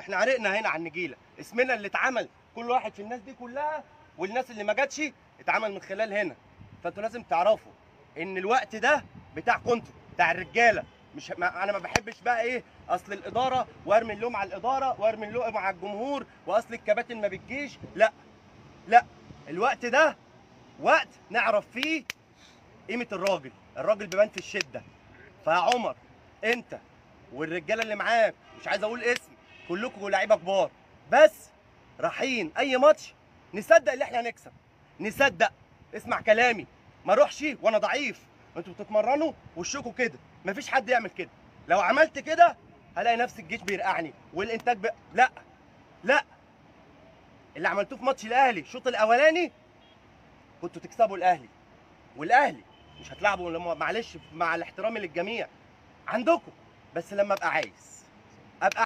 احنا عرقنا هنا على النجيله اسمنا اللي اتعمل كل واحد في الناس دي كلها والناس اللي ما جاتش اتعمل من خلال هنا فانتوا لازم تعرفوا ان الوقت ده بتاع كنتوا بتاع الرجاله مش ما انا ما بحبش بقى ايه اصل الاداره وارمي اللوم على الاداره وارمي اللوم على الجمهور واصل الكباتن ما بتجيش لا لا الوقت ده وقت نعرف فيه قيمه الراجل الراجل بيبان في الشده فيا عمر انت والرجاله اللي معاك مش عايز اقول اسم كلكم لعيبه كبار بس رايحين اي ماتش نصدق ان احنا هنكسب نصدق اسمع كلامي ما اروحش وانا ضعيف انتوا بتتمرنوا وشكوا كده مفيش حد يعمل كده لو عملت كده هلاقي نفس الجيش بيرقعني والانتاج ب... لا لا اللي عملتوه في ماتش الاهلي الشوط الاولاني كنتوا تكسبوا الاهلي والاهلي مش هتلعبوا لما معلش مع الاحترام للجميع عندكم بس لما ابقى عايز ابقى